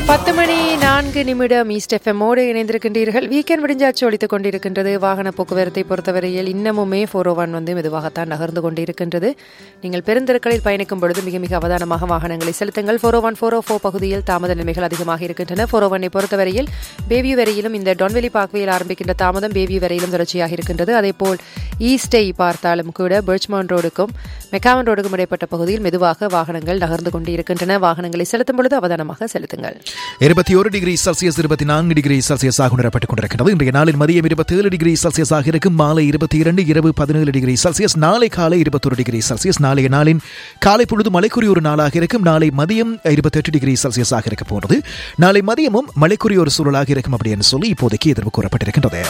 பத்து மணி நான்கு நிமிடம் ஈஸ்ட் எஃப்எம்மோடு இணைந்திருக்கின்றீர்கள் வீக்கெண்ட் விடிஞ்சாச்சு ஒழித்துக் கொண்டிருக்கின்றது வாகன போக்குவரத்தை பொறுத்தவரையில் இன்னமுமே ஃபோர் ஓ ஒன் வந்து மெதுவாகத்தான் நகர்ந்து கொண்டிருக்கின்றது நீங்கள் பெருந்தெருக்களில் பயணிக்கும் பொழுது மிக மிக அவதானமாக வாகனங்களை செலுத்துங்கள் four O one four O four பகுதியில் தாமத நிலைமைகள் அதிகமாக இருக்கின்றன ஃபோர் ஓ ஒன்னை பொறுத்தவரையில் பேவியூ வரையிலும் இந்த டொன்வெலி பாக்வேயில் ஆரம்பிக்கின்ற தாமதம் பேவியூ வரையிலும் தொடர்ச்சியாக இருக்கின்றது அதேபோல் ஈஸ்டை பார்த்தாலும் கூட பர்ச்மவுண்ட் ரோடுக்கும் மெக்காவன் ரோடுக்கும் இடைப்பட்ட பகுதியில் மெதுவாக வாகனங்கள் நகர்ந்து கொண்டிருக்கின்றன வாகனங்களை செலுத்தும் பொழுது அவதானமாக செலுத்துங்கள் இருபத்தி ஒரு டிகிரி செல்சியஸ் இருபத்தி நான்கு டிகிரி செல்சியஸாக உணரப்பட்டுக் கொண்டிருக்கிறது இன்றைய நாளில் மதியம் இருபத்தி ஏழு டிகிரி செல்சியஸாக இருக்கும் மாலை இருபத்தி இரண்டு இரவு பதினேழு டிகிரி செல்சியஸ் நாளை காலை இருபத்தொரு டிகிரி செல்சியஸ் நாளைய நாளின் காலை பொழுது மழைக்குரிய ஒரு நாளாக இருக்கும் நாளை மதியம் இருபத்தெட்டு டிகிரி செல்சியஸாக இருக்க போகிறது நாளை மதியமும் மழைக்குரிய ஒரு சூழலாக இருக்கும் அப்படின்னு சொல்லி இப்போதைக்கு எதிர்ப்பு கூறப்பட்டிருக்கின்றது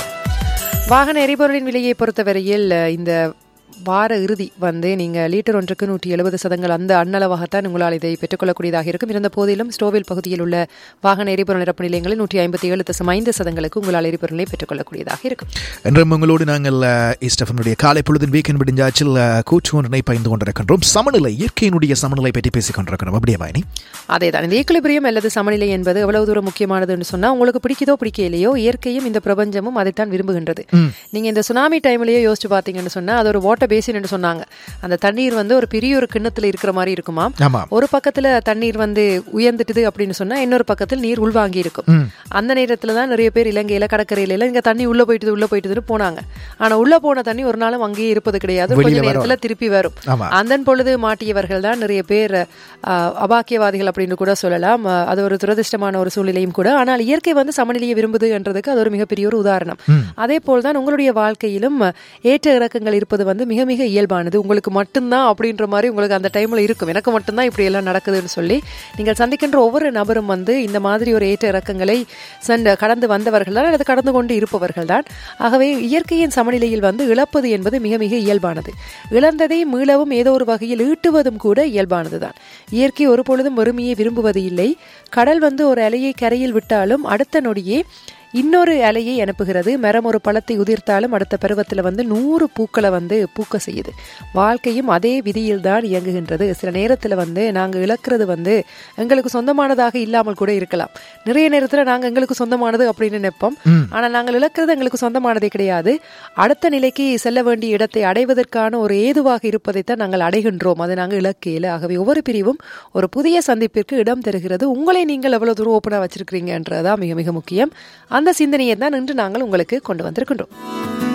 வாகன எரிபொருளின் விலையை பொறுத்தவரையில் அஹ், இந்த வார இறுதி வந்து நீங்க லீட்டர் ஒன்றுக்கு நூற்றி எழுபது சதங்கள் அந்த அன்னளவாகத்தான் உங்களால் இதை பெற்றுக்கொள்ளக்கூடியதாக இருக்கும் இருந்த போதிலும் ஸ்டோவில் பகுதியில் உள்ள வாகன எரிபொருள் நிரப்பு நிலையங்களில் நூற்றி ஐம்பத்தி ஏழு தசம் ஐந்து சதங்களுக்கு உங்களால் எரிபொருளை பெற்றுக்கொள்ளக்கூடியதாக இருக்கும் இன்றும் உங்களோடு நாங்கள் இஸ்டஃபனுடைய காலை பொழுதின் வீக்கெண்ட் விடிஞ்சாச்சில் அஹ், கூற்று ஒன்றினை பயந்து கொண்டிருக்கின்றோம் சமநிலை இயற்கையினுடைய சமநிலை பற்றி பேசிக் கொண்டிருக்கிறோம் அப்படியே வாயினி அதேதான் இந்த ஈக்குலிபிரியம் அல்லது சமநிலை என்பது எவ்வளவு தூரம் முக்கியமானதுன்னு சொன்னா உங்களுக்கு பிடிக்குதோ பிடிக்கலையோ இயற்கையும் இந்த பிரபஞ்சமும் அதைத்தான் விரும்புகின்றது நீங்க இந்த சுனாமி டைம்லயே யோசிச்சு பாத்தீங்கன்னு சொன்னா அது ஒரு வாட்டர் பேசின் என்று சொன்னாங்க அந்த தண்ணீர் வந்து ஒரு பெரிய ஒரு கிண்ணத்துல இருக்கிற மாதிரி இருக்குமா ஆமா ஒரு பக்கத்துல தண்ணீர் வந்து உயர்ந்துட்டுது அப்படின்னு சொன்னா இன்னொரு பக்கத்தில் நீர் உள்வாங்கி இருக்கும் அந்த நேரத்துல தான் நிறைய பேர் இலங்கையில கடற்கரையில எல்லாம் இங்க தண்ணி உள்ள போயிட்டு உள்ள போயிட்டுதுன்னு போனாங்க ஆனா உள்ள போன தண்ணி ஒரு நாளும் அங்கேயே இருப்பது கிடையாது கொஞ்ச வெளியில நேரத்துல திருப்பி வரும் ஆமா. அந்தன் பொழுது மாட்டியவர்கள் தான் நிறைய பேர் அஹ், அபாக்கியவாதிகள் அப்படின்னு கூட சொல்லலாம் அஹ், அது ஒரு துரதிர்ஷ்டமான ஒரு சூழ்நிலையும் கூட ஆனால் இயற்கை வந்து சமநிலையை விரும்புது என்றதுக்கு அது ஒரு மிகப்பெரிய ஒரு உதாரணம் அதே போல் தான் உங்களுடைய வாழ்க்கையிலும் அஹ், ஏற்ற இறக்கங்கள் இருப்பது வந்து மிக மிக இயல்பானது உங்களுக்கு மட்டும்தான் அப்படின்ற மாதிரி உங்களுக்கு அந்த டைம்ல இருக்கும் எனக்கு மட்டும்தான் இப்படி எல்லாம் நடக்குதுன்னு சொல்லி நீங்கள் சந்திக்கின்ற ஒவ்வொரு நபரும் வந்து இந்த மாதிரி ஒரு ஏற்ற இறக்கங்களை சென்ற கடந்து வந்தவர்கள் தான் அல்லது கடந்து கொண்டு இருப்பவர்கள் தான் ஆகவே இயற்கையின் சமநிலையில் வந்து இழப்பது என்பது மிக மிக இயல்பானது இழந்ததை மீளவும் ஏதோ ஒரு வகையில் ஈட்டுவதும் கூட இயல்பானதுதான் இயற்கை ஒரு பொழுதும் வறுமையை விரும்புவது இல்லை கடல் வந்து ஒரு அலையை கரையில் விட்டாலும் அடுத்த நொடியே இன்னொரு அலையை அனுப்புகிறது மரம் ஒரு பழத்தை உதிர்த்தாலும் அடுத்த பருவத்தில் வந்து நூறு பூக்களை வந்து பூக்க செய்யுது வாழ்க்கையும் அதே விதியில் தான் இயங்குகின்றது சில நேரத்தில் வந்து நாங்கள் இழக்கிறது வந்து எங்களுக்கு சொந்தமானதாக இல்லாமல் கூட இருக்கலாம் நிறைய நேரத்தில் நாங்கள் எங்களுக்கு சொந்தமானது அப்படின்னு நினைப்போம் ஆனால் நாங்கள் இழக்கிறது எங்களுக்கு சொந்தமானதே கிடையாது அடுத்த நிலைக்கு செல்ல வேண்டிய இடத்தை அடைவதற்கான ஒரு ஏதுவாக இருப்பதைத்தான் நாங்கள் அடைகின்றோம் அது நாங்கள் இலக்கையில் ஆகவே ஒவ்வொரு பிரிவும் ஒரு புதிய சந்திப்பிற்கு இடம் தருகிறது உங்களை நீங்கள் எவ்வளவு தூரம் ஓப்பனாக வச்சிருக்கிறீங்கன்றதான் மிக மிக முக்கியம் அந்த சிந்தனையை தான் இன்று நாங்கள் உங்களுக்கு கொண்டு வந்திருக்கின்றோம்